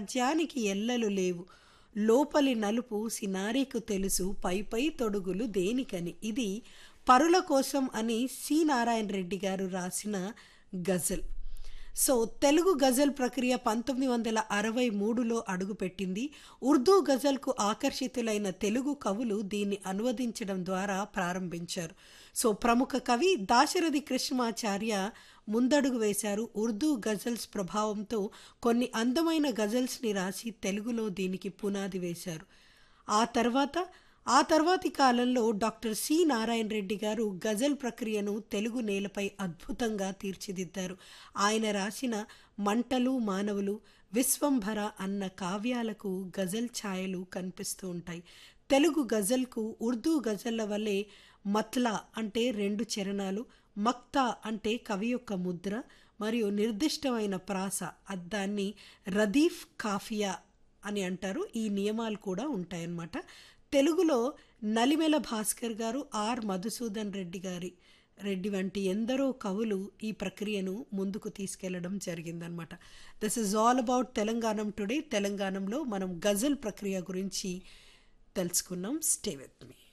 రాజ్యానికి ఎల్లలు లేవు లోపలి నలుపు సినారీకు తెలుసు పై పై తొడుగులు దేనికని ఇది పరుల కోసం అని సి నారాయణ రెడ్డి గారు రాసిన గజల్ సో తెలుగు గజల్ ప్రక్రియ పంతొమ్మిది వందల అరవై మూడులో అడుగుపెట్టింది ఉర్దూ గజల్కు ఆకర్షితులైన తెలుగు కవులు దీన్ని అనువదించడం ద్వారా ప్రారంభించారు సో ప్రముఖ కవి దాశరథి కృష్ణమాచార్య ముందడుగు వేశారు ఉర్దూ గజల్స్ ప్రభావంతో కొన్ని అందమైన గజల్స్ని రాసి తెలుగులో దీనికి పునాది వేశారు ఆ తర్వాత ఆ తర్వాతి కాలంలో డాక్టర్ సి నారాయణ రెడ్డి గారు గజల్ ప్రక్రియను తెలుగు నేలపై అద్భుతంగా తీర్చిదిద్దారు ఆయన రాసిన మంటలు మానవులు విశ్వంభర అన్న కావ్యాలకు గజల్ ఛాయలు కనిపిస్తూ ఉంటాయి తెలుగు గజల్కు ఉర్దూ గజల్ల వలె మత్లా అంటే రెండు చరణాలు మక్తా అంటే కవి యొక్క ముద్ర మరియు నిర్దిష్టమైన ప్రాస దాన్ని రదీఫ్ కాఫియా అని అంటారు ఈ నియమాలు కూడా ఉంటాయన్నమాట తెలుగులో నలిమెల భాస్కర్ గారు ఆర్ మధుసూదన్ రెడ్డి గారి రెడ్డి వంటి ఎందరో కవులు ఈ ప్రక్రియను ముందుకు తీసుకెళ్లడం జరిగిందనమాట this is all about Telangana today తెలంగాణలో మనం గజల్ ప్రక్రియ గురించి తెలుసుకున్నాం స్టే విత్ మీ